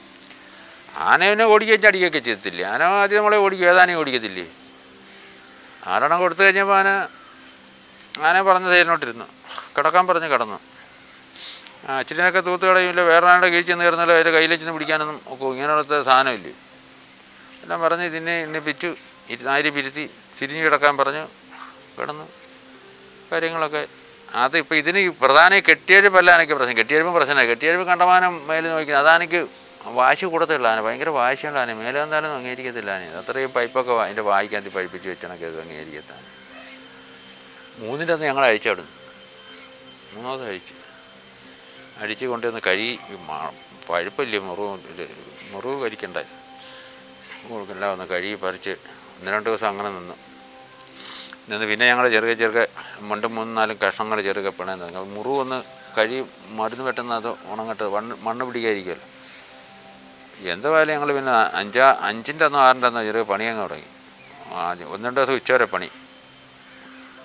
ആനയെ ഓടിക്കുക അടിക്കുകയൊക്കെ ചെയ്തില്ലേ ആന ആദ്യം നമ്മളെ ഓടിക്കും ഏതാനയും ഓടിക്കത്തില്ലേ ആരെണ്ണം കൊടുത്തു കഴിഞ്ഞപ്പോൾ ആന ആന പറഞ്ഞ സൈഡിലോട്ടിരുന്നു കിടക്കാൻ പറഞ്ഞ് കിടന്നു ആ അച്ഛനൊക്കെ തൂത്ത് കളയുമില്ല വേറെ ആളുടെ കീഴിൽ ചെന്ന് കയറുന്നല്ലോ അതിൻ്റെ കയ്യിൽ ചെന്ന് പിടിക്കാനൊന്നും ഒക്കെ ഇങ്ങനത്തെ സാധനമില്ലേ എല്ലാം പറഞ്ഞ് ഇതിനെ എണ്ണിപ്പിച്ചു നാരി പിരുത്തി തിരിഞ്ഞു കിടക്കാൻ പറഞ്ഞു കിടന്നു കാര്യങ്ങളൊക്കെ അത് ഇപ്പോൾ ഇതിന് ഈ പ്രധാന കെട്ടിയെഴുപ്പല്ല എനിക്ക് പ്രശ്നം കെട്ടിയെഴുപ്പും പ്രശ്നമാണ് കെട്ടിയെഴുപ്പ് കണ്ടമാനം മേലെ നോക്കുന്നത് അതാണെങ്കിൽ വാശി കൂടത്തുള്ള ആന ഭയങ്കര വാശിയുള്ള ആന മേലെ എന്തായാലും അംഗീകരിക്കത്തില്ല ആന അത്രയും പൈപ്പൊക്കെ വാ- അതിൻ്റെ വായിക്കകത്ത് പഴിപ്പിച്ച് വെച്ചണക്കെ അത് അംഗീകരിക്കത്താണ് മൂന്നിൻ്റെ അന്ന് ഞങ്ങൾ അഴിച്ചു അവിടുന്ന് മൂന്നാമത് അഴിച്ചു അടിച്ച് കൊണ്ടുവന്ന് കഴുകി ഈ മ- പഴുപ്പില്ലേ മുറിവ് ഇത് മുറിവ് കരിക്കണ്ടേ എല്ലാം ഒന്ന് കഴുകി പറിച്ച് ഒന്ന് രണ്ട് ദിവസം അങ്ങനെ നിന്നു നിന്ന് പിന്നെ ഞങ്ങൾ ചെറുകെ ചെറുകെ രണ്ടും മൂന്നും നാലും കഷ്ണങ്ങൾ ചെറുകെ പിണേ നിന്ന് മുറിവ് ഒന്ന് കഴി മരുന്ന് വെട്ടുന്ന അത് ഉണങ്ങട്ട് മണ്ണ് മണ്ണ് പിടിക്കാതിരിക്കുമല്ലോ എന്തായാലും ഞങ്ങൾ പിന്നെ അഞ്ചാ അഞ്ചിൻ്റെ അന്നോ ആറിൻ്റെ അന്നോ ചെറിയ പണി അങ്ങ് തുടങ്ങി ആദ്യം ഒന്ന് രണ്ട് ദിവസം ഉച്ച വരെ പണി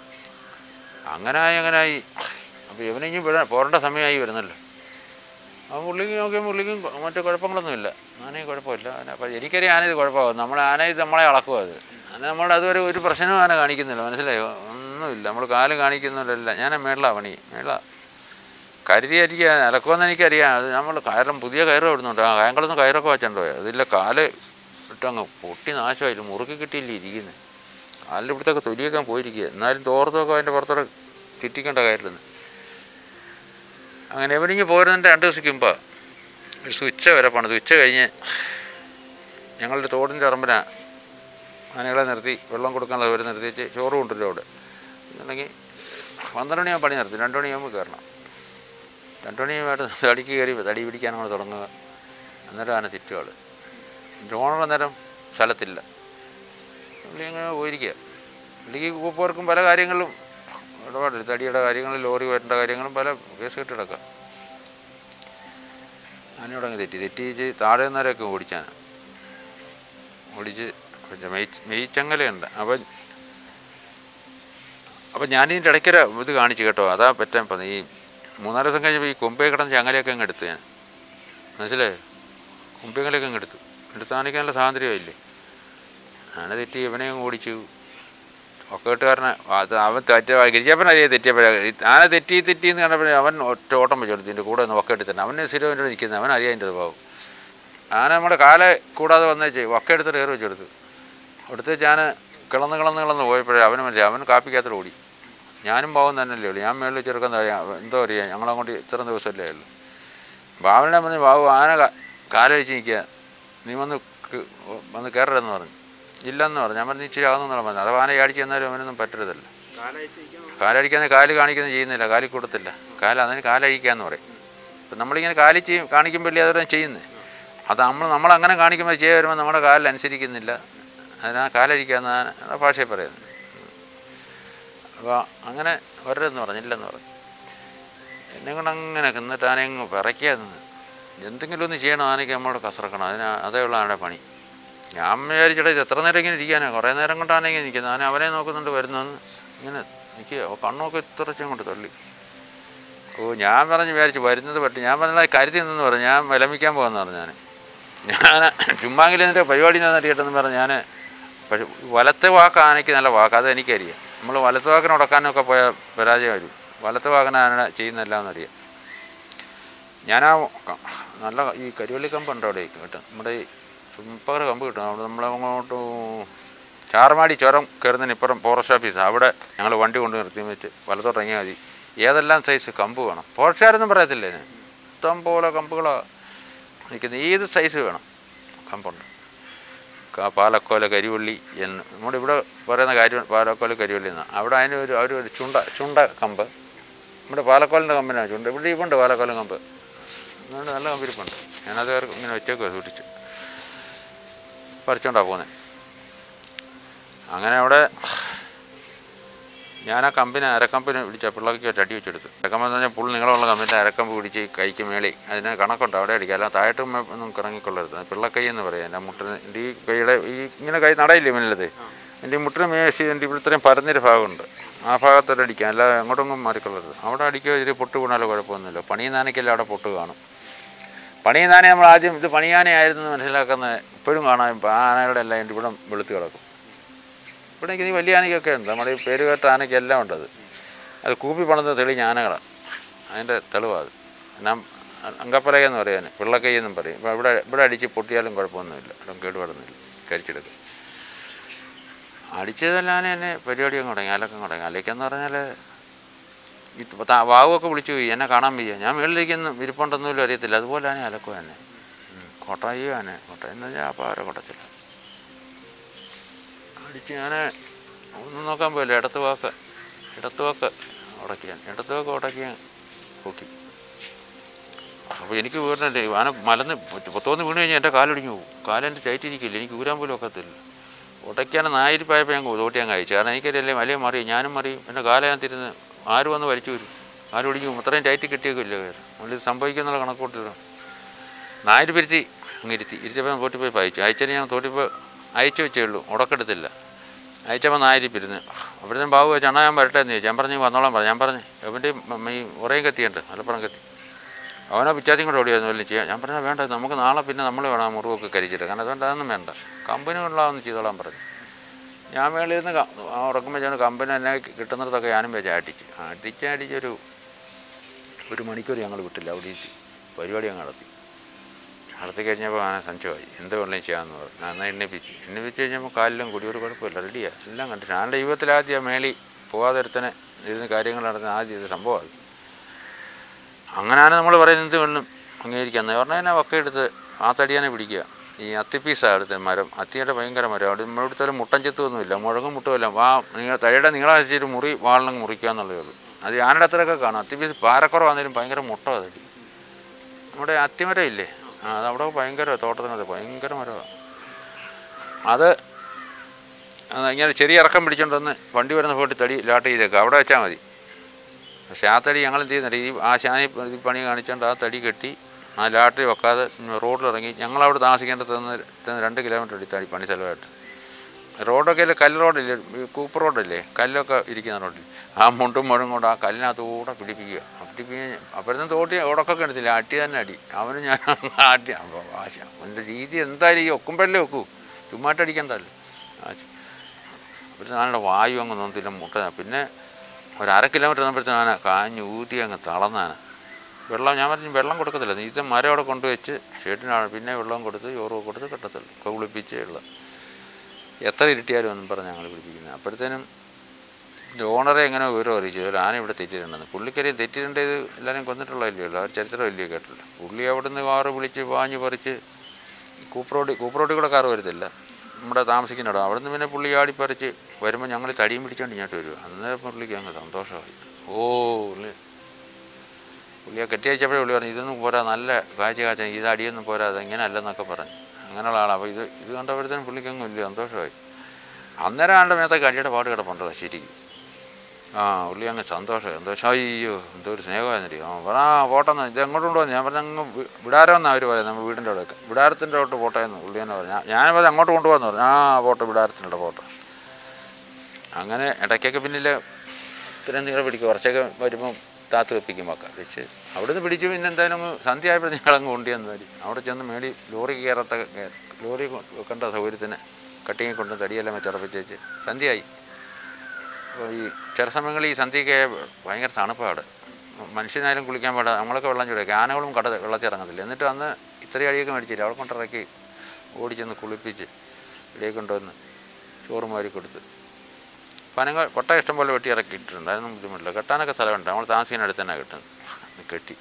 അങ്ങനായി അങ്ങനായി അപ്പോൾ ഇവനിങ്ങി വിടാൻ പോരേണ്ട സമയമായി വരുന്നല്ലോ ആ പുള്ളിക്ക് നോക്കിയാൽ പുള്ളിക്കും മറ്റു കുഴപ്പങ്ങളൊന്നുമില്ല ആനയും കുഴപ്പമില്ല ആന അപ്പോൾ എനിക്കറിയാം ആന ഇത് കുഴപ്പമാകും നമ്മളെ ആന ഇത് നമ്മളെ അളക്കും അത് ആന നമ്മൾ അതുവരെ ഒരു പ്രശ്നവും ആന കാണിക്കുന്നില്ല മനസ്സിലായോ ഒന്നുമില്ല നമ്മൾ കാല് കാണിക്കുന്നില്ല ഞാൻ മേളിലാണ് പണി മേള കരുതിയായിരിക്കും അലക്കുമെന്ന് എനിക്കറിയാം അത് നമ്മൾ കയറും പുതിയ കയറ് ഇടുന്നുണ്ട് ആ കായംകുളത്ത് കയറൊക്കെ വെച്ചിട്ടുണ്ടോ അതില്ല കാല് ഇട്ടങ്ങ് പൊട്ടി നാശമായില്ല മുറുക്കി കിട്ടിയില്ല ഇരിക്കുന്നത് കാലിൻ്റെ ഇവിടുത്തൊക്കെ തൊലിയൊക്കെ പോയിരിക്കുക എന്നാലും തോർത്തൊക്കെ അതിൻ്റെ പുറത്തോടെ ചുറ്റിക്കേണ്ട കയറില്ലെന്ന് അങ്ങനെ എവനിങ്ങ് പോരുന്നതിൻ്റെ രണ്ട് ദിവസത്തേക്ക് മുമ്പാ ഒരു ഉച്ച വരെ പണിത് ഉച്ച കഴിഞ്ഞ് ഞങ്ങളുടെ തോടിൻ്റെ ഇറമ്പിന ആനകളെ നിർത്തി വെള്ളം കൊടുക്കാനുള്ള അവർ നിർത്തി വെച്ച് ചോറ് കൊണ്ടുവരും അവിടെ എന്നുണ്ടെങ്കിൽ പന്ത്രണ്ട് മണിയാകുമ്പോൾ പണി നിർത്തി രണ്ട് മണിയാകുമ്പോൾ കയറണം രണ്ട് മണിയായിട്ട് തടിക്ക് കയറി തടി പിടിക്കാൻ അങ്ങോട്ട് തുടങ്ങുക അന്നേരം ആന തെറ്റുകൾ ഡ്രോണർ അന്നേരം സ്ഥലത്തില്ല പുള്ളി അങ്ങനെ പോയിരിക്കുക പുള്ളിക്ക് കൂപ്പവർക്കും പല കാര്യങ്ങളും ഇടപാടില്ല തടിയുടെ കാര്യങ്ങളും ലോറി വരേണ്ട കാര്യങ്ങളും പല കേസ് കെട്ടി കിടക്കാം ആനയോട് അങ്ങ് തെറ്റി തെറ്റിച്ച് താഴെ നിന്നവരെയൊക്കെ ഓടിച്ചാന ഓടിച്ച് പിന്നെ മെയ് മെയ്ച്ചങ്ങലുണ്ട് അപ്പം അപ്പം ഞാനിതിൻ്റെ ഇടയ്ക്കൊരു ഇത് കാണിച്ചു കേട്ടോ അതാ പറ്റാൻ പറഞ്ഞത് ഈ മൂന്നാല് ദിവസം കഴിഞ്ഞപ്പോൾ ഈ കൊമ്പേ കിടന്ന് ചങ്ങലയൊക്കെ അങ്ങ് എടുത്തു ഞാൻ മനസ്സിലായോ കൊമ്പേങ്ങലൊക്കെ അങ്ങ് എടുത്തു എടുത്ത് കാണിക്കാനുള്ള സ്വാതന്ത്ര്യമില്ലേ ആന തെറ്റി ഇവനെ അങ്ങ് ഓടിച്ചു ഒക്കെട്ടുകാരനെ അത് അവൻ തെറ്റ ഗിരിജപ്പൻ അറിയാം തെറ്റിയപ്പോഴേ ആന തെറ്റി തെറ്റി എന്ന് കണ്ടപ്പോഴേ അവൻ ഒറ്റ ഓട്ടം വെച്ചോളൂ ഇതിൻ്റെ കൂടെ ഒന്ന് ഒക്കെട്ടി തന്നെ അവന് സ്ഥിരം എൻ്റെ നിൽക്കുന്നത് അവൻ അറിയാം എൻ്റെ സ്വഭാവം ആന നമ്മുടെ കാലെ കൂടാതെ വന്നേച്ച് ഒക്ക എടുത്തിട്ട് കയറി വെച്ചെടുത്തു അടുത്ത് ഞാൻ കിളന്ന് കിളന്ന് കിളന്ന് പോയപ്പോഴേ അവന് മനസ്സിലായി അവൻ കാപ്പിക്കകത്തോട് ഓടി ഞാനും പാവം തന്നെയല്ലേ ഉള്ളൂ ഞാൻ മേളിൽ ചെറുക്കാൻ അറിയാം എന്തോ അറിയാം ഞങ്ങളങ്ങോട്ട് ഇത്ര ദിവസമല്ലേ ഉള്ളൂ ബാബുവിനെ പറഞ്ഞ് ബാബു ആന കാ- കാലഴിച്ച് നിൽക്കുക നീ വന്ന് ക- വന്ന് കയറരുതെന്ന് പറഞ്ഞു ഇല്ലെന്ന് പറഞ്ഞു ഞാൻ പറഞ്ഞു ഇച്ചിരി ആകുന്നുള്ള പറഞ്ഞു അത് ആന ചാടിച്ച് ചെന്നാലും അവനൊന്നും പറ്റരുതല്ല കാലയച്ചിരിക്കാൻ കാലഴിക്കാൻ കാല് കാണിക്കുന്നത് ചെയ്യുന്നില്ല കാലി കൊടുത്തില്ല കാല അതിന് കാലഴിക്കാന്ന് പറയും ഇപ്പം നമ്മളിങ്ങനെ കാലി ചെയ്യും കാണിക്കുമ്പോഴല്ലേ അതൊരു ചെയ്യുന്നത് അത് നമ്മൾ നമ്മളങ്ങനെ കാണിക്കുമ്പോൾ ചെയ്യ വരുമ്പോൾ നമ്മുടെ കാലിൽ അനുസരിക്കുന്നില്ല അതിനാ കാലഴിക്കാന്ന് ആ ഭാഷയിൽ പറയുന്നത് അപ്പോൾ അങ്ങനെ വരരുതെന്ന് പറഞ്ഞില്ലെന്ന് പറഞ്ഞു എന്നെ കൊണ്ട് അങ്ങനെ എന്നിട്ട് ആനയങ്ങ് പിറയ്ക്കുക നിന്ന് എന്തെങ്കിലും ഒന്ന് ചെയ്യണം ആനയ്ക്ക് നമ്മളോട് കസറക്കണം അതിന് അതേ ഉള്ള ആനയുടെ പണി ഞാൻ വിചാരിച്ചിട്ട് ഇത് എത്ര നേരം ഇങ്ങനെ ഇരിക്കാനാ കുറേ നേരം കൊണ്ടാണ് ഇങ്ങനെ നിൽക്കുന്നത് ആന അവനെ നോക്കുന്നുണ്ട് വരുന്നെന്ന് ഇങ്ങനെ നിൽക്കുക അപ്പോൾ കണ്ണൊക്കെ ഇത്രച്ചും കൊണ്ട് തള്ളി ഓ ഞാൻ പറഞ്ഞ് വിചാരിച്ചു വരുന്നത് പറ്റി ഞാൻ പറഞ്ഞത് കരുതി നിന്നെന്ന് പറഞ്ഞു ഞാൻ വിലമിക്കാൻ പോകുമെന്ന് പറഞ്ഞു ഞാൻ ഞാൻ ചുമ്മാങ്കിലും എൻ്റെ പരിപാടി നിന്ന് കേട്ടെന്ന് പറഞ്ഞ് ഞാൻ പക്ഷെ വലത്തെ വാക്ക് ആനയ്ക്ക് നല്ല വാക്ക് അത് എനിക്കറിയാം നമ്മൾ വലത്തെ വാക്കിന് ഉടക്കാനൊക്കെ പോയാൽ പരാജയം വരും വലത്തെ വാക്കിന് ആന ചെയ്യുന്നില്ല എന്നറിയാം ഞാൻ ആ ക- നല്ല ഈ കരിവള്ളി കമ്പ് ഉണ്ട് അവിടെ കേട്ടോ നമ്മുടെ ഈ സൂപ്പർ കമ്പ് കിട്ടും അവിടെ നമ്മളങ്ങോട്ട് ചാറമാടി ചുരം കയറുന്നതിന് ഇപ്പുറം ഫോറസ്റ്റ് ഓഫീസ് അവിടെ ഞങ്ങൾ വണ്ടി കൊണ്ട് നിർത്തി വെച്ച് വലത്തോട്ട് ഇറങ്ങിയാൽ മതി ഏതെല്ലാം സൈസ് കമ്പ് വേണം ഫോറസ്റ്റുകാരൊന്നും പറയത്തില്ല ഇതിന് ഇഷ്ടം പോലെ കമ്പുകളോ നിൽക്കുന്നത് ഏത് സൈസ് വേണം കമ്പുണ്ട് ക- പാലക്കോല കരിവള്ളി എന്ന് നമ്മുടെ ഇവിടെ പറയുന്ന കാര്യം പാലക്കോല കരിവള്ളി എന്നാണ് അവിടെ അതിന് ഒരു അവർ ഒരു ചുണ്ട ചുണ്ട കമ്പ് നമ്മുടെ പാലക്കോലിൻ്റെ കമ്പനിയാണ് ചുണ്ട ഇവിടെ ഇപ്പുണ്ട് പാലക്കോലം കമ്പ് അതുകൊണ്ട് നല്ല കമ്പിരിപ്പുണ്ട് ഞാനത് വേറെ ഇങ്ങനെ വെച്ചേക്കുക സൂക്ഷിച്ച് പറിച്ചോണ്ടാണ് പോകുന്നത് അങ്ങനെ അവിടെ ഞാൻ ആ കമ്പിനെ അരക്കമ്പിനെ പിടിച്ച പിള്ളേർക്ക് ഒരു അടി വെച്ചെടുത്തു അരക്കമ്പ് എന്ന് പറഞ്ഞാൽ പുൾ നീളമുള്ള കമ്പിൻ്റെ അരക്കമ്പ് പിടിച്ച് കൈക്ക് മേളി അതിന് കണക്കുണ്ട് അവിടെ അടിക്കുക അല്ല താഴോട്ടും ഒന്നും ഇറങ്ങിക്കൊള്ളരുത് പിള്ളക്കൈ എന്ന് പറയാം എൻ്റെ മുട്ടിന് എൻ്റെ ഈ കൈയുടെ ഈ ഇങ്ങനെ കൈ നടയില്ലേ മുന്നിലത് എൻ്റെ ഈ മുട്ടിന് മേശി എൻ്റെ ഇവിടെ ഇത്രയും പരന്നൊരു ഭാഗമുണ്ട് ആ ഭാഗത്തോട്ട് അടിക്കാം അല്ല എങ്ങോട്ടൊന്നും മാറിക്കൊള്ളരുത് അവിടെ അടിക്കുക ഇതിൽ പൊട്ട് വീണാലോ കുഴപ്പമൊന്നുമില്ല പണിയുന്നാനയ്ക്കല്ല അവിടെ പൊട്ട് കാണും പണിയുന്നാനെ നമ്മൾ ആദ്യം ഇത് പണിയാനയായിരുന്നു എന്ന് മനസ്സിലാക്കുന്ന ഇപ്പോഴും കാണാം ഇപ്പം ആ ആനകളുടെ എല്ലാം എൻ്റെ ഇവിടെ വെളുത്ത് കിടക്കും ഇവിടെ എനിക്ക് ഈ വലിയ ആനയ്ക്കൊക്കെ ഉണ്ട് നമ്മുടെ ഈ പേര് കേട്ട ആനയ്ക്ക് എല്ലാം ഉണ്ട് അത് അത് കൂപ്പി പണിത് തെളിഞ്ഞ ആനകളാണ് അതിൻ്റെ തെളിവാണ് അത് ഞാൻ അങ്കപ്പലക എന്ന് പറയാൻ പിള്ളക്കൈ എന്നും പറയും ഇപ്പോൾ ഇവിടെ ഇവിടെ അടിച്ച് പൊട്ടിയാലും കുഴപ്പമൊന്നുമില്ല ഇവിടെ കേടുപാടൊന്നുമില്ല കരിച്ചെടുക്കും അടിച്ചതെല്ലാം എന്നെ പരിപാടി അങ്ങ് തുടങ്ങി അലക്കം തുടങ്ങി അലക്കെന്ന് പറഞ്ഞാൽ ഈ ത- വാവുമൊക്കെ വിളിച്ചു പോയി എന്നെ കാണാൻ വയ്യ ഞാൻ മുകളിലേക്കൊന്നും ഇരിപ്പുണ്ടെന്നൊന്നും അറിയത്തില്ല അതുപോലെ തന്നെ അലക്കും എന്നെ കോട്ടായിയോ എന്നെ കോട്ടയം എന്ന് പറഞ്ഞാൽ അപാര കൊട്ടത്തില്ല അടിച്ച് ഞാൻ ഒന്നും നോക്കാൻ പോയില്ല ഇടത്ത് വാക്ക് ഇടത്ത് വാക്ക് ഉടക്കിയാൻ ഇടത്ത് വാക്ക് ഉടക്കിയാൻ പൊക്കി അപ്പോൾ എനിക്ക് വീടിൻ്റെ ആന മലന്ന് പത്തോന്ന് വീണ് കഴിഞ്ഞാൽ എൻ്റെ കാലൊടിഞ്ഞു പോകും കാലെൻ്റെ ചൈറ്റിരിക്കില്ല എനിക്ക് ഊരാൻ പോലും ഒക്കത്തില്ല ഉടയ്ക്കാൻ നായിരിപ്പായപ്പോൾ ഞാൻ തോട്ടി അങ്ങ് അയച്ചു കാരണം എനിക്കറിയില്ലേ മലയെ മറിയും ഞാനും മറിയും എൻ്റെ കാലതിനകത്തിരുന്ന് ആര് വന്ന് വലിച്ചു വരും ആര് ഒടിഞ്ഞു പോകും അത്രയും ടൈറ്റ് കിട്ടിയേക്കില്ല നമ്മളിത് സംഭവിക്കുന്നുള്ള കണക്കൂട്ടില്ല നായര് പിരുത്തി അങ്ങ് ഇരുത്തി ഇരുത്തിയപ്പോൾ ഞാൻ തോട്ടി പോയി അയച്ചു അയച്ചതിന് ഞാൻ തോട്ടി പോയി അയച്ചു വെച്ചേ ഉള്ളൂ ഉടക്കെടുത്തില്ല അയച്ചപ്പോൾ നായിരിപ്പിരുന്ന് അപ്പോഴത്തേനും ബാബു വെച്ച് അണ്ണാ ഞാൻ വരട്ടെ എന്ന് ചോദിച്ചു ഞാൻ പറഞ്ഞു വന്നോളാം പറഞ്ഞു ഞാൻ പറഞ്ഞു എവൻ്റെ ഈ ഉറയും കത്തിയുണ്ട് മലപ്പുറം കത്തി അവനോ പിച്ചാത്തിയും കൂടെ ഓടിയായിരുന്നു വല്ലതും ചെയ്യാം ഞാൻ പറഞ്ഞാൽ വേണ്ട നമുക്ക് നാളെ പിന്നെ നമ്മൾ വേണം ആ മുറിവൊക്കെ കരിച്ചിട്ട് കാരണം അതുകൊണ്ട് അതൊന്നും വേണ്ട കമ്പനി കൊള്ളാമെന്ന് ചെയ്തോളാൻ പറഞ്ഞു ഞാൻ മേളിൽ നിന്ന് ഉറക്കുമ്പോൾ ഞാൻ കമ്പനി എന്നെ കിട്ടുന്നിടത്തൊക്കെ ഞാനും വെച്ച് അടിച്ചു അടിച്ച് അടിച്ചൊരു ഒരു മണിക്കൂർ ഞങ്ങൾ വിട്ടില്ല അവിടെ ഇരുത്തി പരിപാടി അങ്ങ് നടത്തി നടത്തി കഴിഞ്ഞപ്പോൾ ആ സംശയമായി എന്ത് വെള്ളം ചെയ്യാമെന്ന് പറഞ്ഞു ഞാൻ എന്നാൽ എണ്ണിപ്പിച്ച് എണ്ണിപ്പിച്ച് കഴിഞ്ഞപ്പോൾ കാലിലും കൂടി ഒരു കുഴപ്പമില്ല റെഡിയാണ് എല്ലാം കണ്ടിട്ട് ഞാൻ ജീവിതത്തിൽ ആദ്യം മേളി പോകാതിരുത്തനെ ഇരുന്ന് കാര്യങ്ങൾ നടന്ന ആദ്യം ഇത് സംഭവമായി അങ്ങനെയാണ് നമ്മൾ പറയുന്നത് എന്ത് വെള്ളം അംഗീകരിക്കുന്നത് പറഞ്ഞാൽ തന്നെ ഒക്കെ എടുത്ത് ആ തടിയാനെ പിടിക്കുക ഈ അത്തിപ്പീസാണ് അടുത്ത മരം അത്തിയുടെ ഭയങ്കര മരം അവിടെ നമ്മളിടത്തോളം മുട്ടൻ ചെത്തൊന്നുമില്ല മുഴകും മുട്ടുമില്ല വാ നിങ്ങൾ തടിയുടെ നീളം വെച്ചിട്ട് മുറി വാളിനങ്ങ് മുറിക്കുക എന്നുള്ളതേ ഉള്ളൂ അത് ആനയുടെ അത്രയൊക്കെ കാണും അത്തിപ്പീസ് പാരക്കുറവാണെങ്കിലും ഭയങ്കര മുട്ട തടി നമ്മുടെ അത്തിമരം ഇല്ലേ ആ അത് അവിടെ ഭയങ്കര തോട്ടത്തിനകത്ത് ഭയങ്കര മരമാണ് അത് അത് ഇങ്ങനെ ചെറിയ ഇറക്കം പിടിച്ചോണ്ട് വന്ന് വണ്ടി വരുന്ന പോയിട്ട് തടി ലാട്ട് ചെയ്തേക്കുക അവിടെ വെച്ചാൽ മതി പക്ഷേ ആ തടി ഞങ്ങൾ എന്ത് ചെയ്യുന്നില്ല ഈ ആ ശാനി ഈ പണി കാണിച്ചുകൊണ്ട് ആ തടി കെട്ടി ആ ലാട്ടറി വെക്കാതെ റോഡിലിറങ്ങി ഞങ്ങളവിടെ താമസിക്കേണ്ടത് നിന്ന് രണ്ട് കിലോമീറ്റർ അടി തടി പണി സ്ഥലമായിട്ട് റോഡൊക്കെ ഇല്ലേ കല്ല് റോഡില്ലേ ഈ കൂപ്പ് റോഡില്ലേ കല്ലൊക്കെ ഇരിക്കുന്ന റോഡിൽ ആ മുണ്ടും മുഴും കൊണ്ട് ആ കല്ലിനകത്തൂടെ പിടിപ്പിക്കുക പിടിപ്പിക്കുക അപ്പോഴത്തെ തോട്ടി ഓടക്കൊക്കെ എടുത്തില്ല അടി തന്നെ അടി അവന് ഞാൻ ആട്ടി അപ്പോൾ ആശ അവൻ്റെ രീതി എന്തായാലും ഈ ഒക്കുമ്പോഴല്ലേ വെക്കൂ ചുമ്മായിട്ട് അടിക്കണ്ടല്ലോ അപ്പോഴത്തെ ഞാനുടെ വായു അങ്ങ് നോന്നില്ല മുട്ട പിന്നെ ഒരു അര കിലോമീറ്റർ വന്നപ്പോഴത്തേനും ആന കാഞ്ഞ് ഊതി അങ്ങ് തളർന്നാന വെള്ളം ഞാൻ പറഞ്ഞു വെള്ളം കൊടുക്കത്തില്ല നീ ഇത് മരം അവിടെ കൊണ്ടുവച്ച് ഷെഡിനാണ് പിന്നെ വെള്ളം കൊടുത്ത് ചോറ് കൊടുത്ത് കെട്ടത്തുള്ളൂ ഒക്കെ കുളിപ്പിച്ചേ ഉള്ളു എത്ര ഇരുട്ടിയാലും ഒന്നും പറഞ്ഞ് ഞങ്ങൾ പിടിപ്പിക്കുന്നത് അപ്പോഴത്തേനും ഓണറെ എങ്ങനെ വിവരം അറിയിച്ചു ഒരു ആന ഇവിടെ തെറ്റിയിട്ടുണ്ടെന്ന് പുള്ളിക്കരി തെറ്റിയിട്ടുണ്ടത് എല്ലാവരും കൊന്നിട്ടുള്ളതല്ലല്ലോ അവർ ചരിത്രം വലിയ കേട്ടില്ല പുള്ളി അവിടുന്ന് കാറ് വിളിച്ച് വാഞ്ഞ് പറിച്ച് കൂപ്പറോടി കൂപ്പറോടി കൂടെ കാറ് വരത്തില്ല നമ്മുടെ താമസിക്കുന്നിടം അവിടുന്ന് പിന്നെ പുള്ളി ആടിപ്പറിച്ച് വരുമ്പോൾ ഞങ്ങൾ തടിയും പിടിച്ചോണ്ട് ഇങ്ങോട്ട് വരും അന്നേരം പുള്ളിക്ക് അങ്ങ് സന്തോഷമായി ഓ പുള്ളി പുള്ളിയെ കെട്ടിയച്ചപ്പോഴേ പുള്ളി പറഞ്ഞു ഇതൊന്നും പോരാ നല്ല കാഴ്ച കാഴ്ച ഇത് അടിയൊന്നും പോരാ അത് ഇങ്ങനെ അല്ലെന്നൊക്കെ പറഞ്ഞു അങ്ങനെയുള്ള ആളാണ് അപ്പോൾ ഇത് ഇത് കണ്ടപ്പോഴത്തേനും പുള്ളിക്ക് അങ്ങ് വലിയ സന്തോഷമായി അന്നേരം ആളുടെ മേത്തൊക്കെ അടിയുടെ പാട് കിടപ്പുണ്ടോ ശരിക്കും ആ പുള്ളി അങ്ങ് സന്തോഷം സന്തോഷം അയ്യോ എന്തോ ഒരു സ്നേഹമായിരുന്നില്ല ആ പറ ആ പോട്ടെന്ന് ഇത് എങ്ങോട്ട് കൊണ്ടുപോകുന്നു ഞാൻ പറഞ്ഞ അങ്ങ് വി- വിടാരമെന്നാണ് അവർ പറയുന്നത് നമ്മൾ വീടിൻ്റെ അവിടെയൊക്കെ വിടാരത്തിൻ്റെ അവിടെ പോട്ടെന്ന് പുള്ളി തന്നെ പറഞ്ഞു ഞാൻ- ഞാൻ പറഞ്ഞത് അങ്ങോട്ട് കൊണ്ടുപോകാന്ന് പറഞ്ഞു ആ പോട്ടെ വിടാരത്തിൻ്റെ പോട്ടെ അങ്ങനെ ഇടയ്ക്കൊക്കെ പിന്നിൽ ഇത്രയും നീളം പിടിക്കും കുറച്ചൊക്കെ വരുമ്പം താത്ത് വെപ്പിക്കും വെക്ക വെച്ച് അവിടുന്ന് പിടിച്ച് പിന്നെ എന്തായാലും അങ്ങ് സന്ധ്യ ആയപ്പോൾ ഞങ്ങളങ്ങ് കൊണ്ടുവന്ന് വരി അവിടെ ചെന്ന് മേടി ലോറി കയറത്ത ലോറി വെക്കേണ്ട സൗകര്യത്തിന് കട്ടിങ്ങി കൊണ്ട് തടിയെല്ലാം വെച്ചുറപ്പിച്ച് വെച്ച് സന്ധ്യയായി അപ്പോൾ ഈ ചില സമയങ്ങളിൽ ഈ സന്ധ്യയ്ക്ക് ഭയങ്കര തണുപ്പാണ് മനുഷ്യനായാലും കുളിക്കാൻ പാടില്ല നമ്മളൊക്കെ വെള്ളം ചൂടാക്കി ആനകളും കട വെള്ളത്തിൽ ഇറങ്ങത്തില്ല എന്നിട്ട് അന്ന് ഇത്രയും അടിയൊക്കെ മേടിച്ചില്ല അവിടെ കൊണ്ടിറക്കി ഓടിച്ചെന്ന് കുളിപ്പിച്ച് ഇടയിൽ കൊണ്ടുവന്ന് ചോറ് മാരി കൊടുത്ത് പനങ്ങൾ പട്ട ഇഷ്ടം പോലെ വെട്ടി ഇറക്കി ഇട്ടിട്ടുണ്ട് അതൊന്നും ബുദ്ധിമുട്ടില്ല കെട്ടാനൊക്കെ സ്ഥലമുണ്ട് നമ്മൾ താമസിക്കുന്ന അടുത്ത് തന്നെ കിട്ടുന്നത് കെട്ടി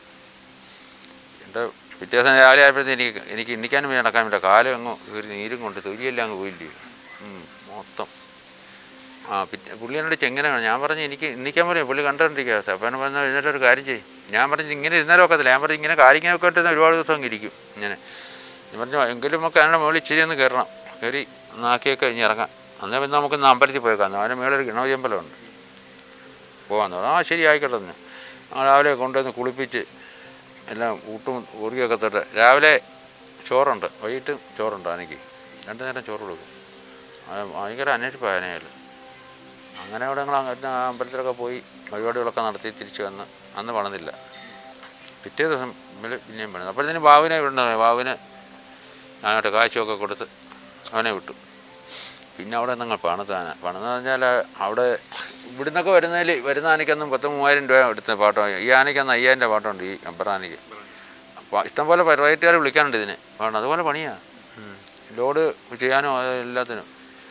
എൻ്റെ പിറ്റേ ദിവസം രാവിലെ ആയപ്പോഴത്തേക്ക് എനിക്ക് എനിക്ക് ഇന്നിക്കാനും വേണ്ടി നടക്കാൻ പറ്റില്ല കാലം അങ്ങ് ഒരു നീരും കൊണ്ട് തൊലിയെല്ലാം അങ്ങ് പോയില്ലേ ഉം, മൊത്തം ആ പിറ്റേ പുള്ളി എന്നോട് ചെങ്ങനെയാണ് ഞാൻ പറഞ്ഞു എനിക്ക് ഇന്നിക്കാൻ പറയും പുള്ളി കണ്ടുകൊണ്ടിരിക്കുക അവസ്ഥ അപ്പം എന്നെ പറഞ്ഞാൽ എഴുന്നേറ്റ് ഒരു കാര്യം ചെയ്യും ഞാൻ പറഞ്ഞു ഇങ്ങനെ ഇരുന്നാലും ഒക്കത്തില്ല ഞാൻ പറഞ്ഞു ഇങ്ങനെ കാര്യങ്ങളൊക്കെ ഇട്ട് ഒരുപാട് ദിവസം അങ്ങ് ഇരിക്കും ഇങ്ങനെ ഞാൻ പറഞ്ഞു എങ്കിലും നമുക്ക് അതിൻ്റെ മുകളിൽ ഇച്ചിരി ഒന്ന് കയറണം കയറി നാക്കിയൊക്കെ ഇനി ഇറങ്ങാം എന്നാൽ പിന്നെ നമുക്ക് ഇന്ന് അമ്പലത്തിൽ പോയേക്കാം അതിന് മേലൊരു ഗണപതിയമ്പലമുണ്ട് പോകാമെന്ന് പറഞ്ഞു ആ ശരി ആയിക്കോട്ടെ എന്ന് ആ രാവിലെ കൊണ്ടുവന്ന് കുളിപ്പിച്ച് എല്ലാം ഊട്ടും ഊറിയൊക്കെ തൊട്ട് രാവിലെ ചോറുണ്ട് വൈകിട്ട് ചോറുണ്ട് ആനയ്ക്ക് രണ്ടു നേരം ചോറ് കൊടുക്കും ആ, ഭയങ്കര അന്വേഷിപ്പാണ് ആനയിൽ അങ്ങനെ അവിടെ ഞങ്ങൾ അങ്ങ് ആ അമ്പലത്തിലൊക്കെ പോയി പരിപാടികളൊക്കെ നടത്തി തിരിച്ചു വന്ന് അന്ന് പണിതില്ല പിറ്റേ ദിവസം ഇവര് പിന്നെയും പണിത് അപ്പോഴത്തേന് ബാബുവിനെ വിടണത് ബാബുവിന് ഞാനോട്ട് കാഴ്ചയൊക്കെ കൊടുത്ത് അവനെ വിട്ടു പിന്നെ അവിടെ നിങ്ങൾ പണിത് ആന പണിതെന്ന് പറഞ്ഞാൽ അവിടെ ഇവിടുന്നൊക്കെ വരുന്നതിൽ വരുന്ന ആനയ്ക്കൊന്നും പത്ത് മൂവായിരം രൂപ എടുത്ത പാട്ടോ ഈ ആനയ്ക്കൊന്ന് അയ്യായിരം രൂപ പാട്ടുണ്ട് ഈ അമ്പറ ആനയ്ക്ക് അപ്പോൾ ഇഷ്ടംപോലെ റേറ്റുകാർ വിളിക്കാനുണ്ട് ഇതിന് വേണം അതുപോലെ പണിയാണ് ലോഡ് ചെയ്യാനും അത് എല്ലാത്തിനും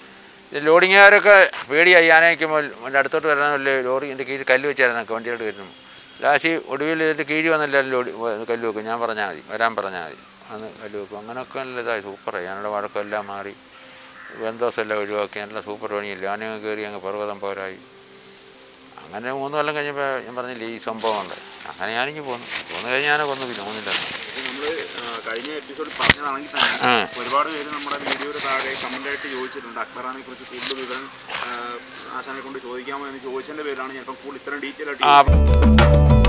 ഈ ലോഡിങ്ങുകാരൊക്കെ പേടിയായി ആനയ്ക്കുമ്പോൾ എൻ്റെ അടുത്തോട്ട് വരാൻ വല്ല ലോറി എൻ്റെ കീഴിൽ കല്ല് വെച്ചായിരുന്നൊക്കെ വണ്ടിയോട് വരുന്നു ലാസ്റ്റ് ഒടുവിൽ ഇതിൻ്റെ കീഴിൽ വന്നെല്ലാവരും ലോഡ് വ- കല്ല് വെക്കും ഞാൻ പറഞ്ഞാൽ മതി വരാൻ പറഞ്ഞാൽ മതി അന്ന് കല്ല് വെക്കും അങ്ങനെയൊക്കെ നല്ല ഇതായി സൂപ്പറായി ഞാനുടെ വഴക്കെല്ലാം മാറി ബന്ധോസെല്ലാം ഒഴിവാക്കി നല്ല സൂപ്പർ പണിയില്ല ആന കയറി അങ്ങ് പർവ്വതം പോരായി അങ്ങനെ മൂന്ന് കൊല്ലം കഴിഞ്ഞപ്പോൾ ഞാൻ പറഞ്ഞില്ലേ ഈ സംഭവം ഉണ്ട് അങ്ങനെ ഞാനിങ്ങ് പോന്നു പോന്നു കഴിഞ്ഞ് ഞാനെ കൊന്നു പിന്നെ മൂന്നില്ല നമ്മൾ കഴിഞ്ഞ എപ്പിസോഡിൽ പറഞ്ഞതാണെങ്കിൽ തന്നെ ആ. ഒരുപാട് പേര് നമ്മുടെ വീഡിയോയുടെ താഴെ കമന്റ് ആയിട്ട് ചോദിച്ചിട്ടുണ്ട് അക്ബറാനെ കുറിച്ച് കൂടുതൽ വിവരം ആ, ആശാനെ കൊണ്ട് ചോദിക്കാമോ എന്ന് ചോദിച്ചതിന്റെ പേരിലാണ് ഞാൻ ഇപ്പം കൂടുതൽ ഇത്രയും ഡീറ്റെയിൽ ആയിട്ട് ആ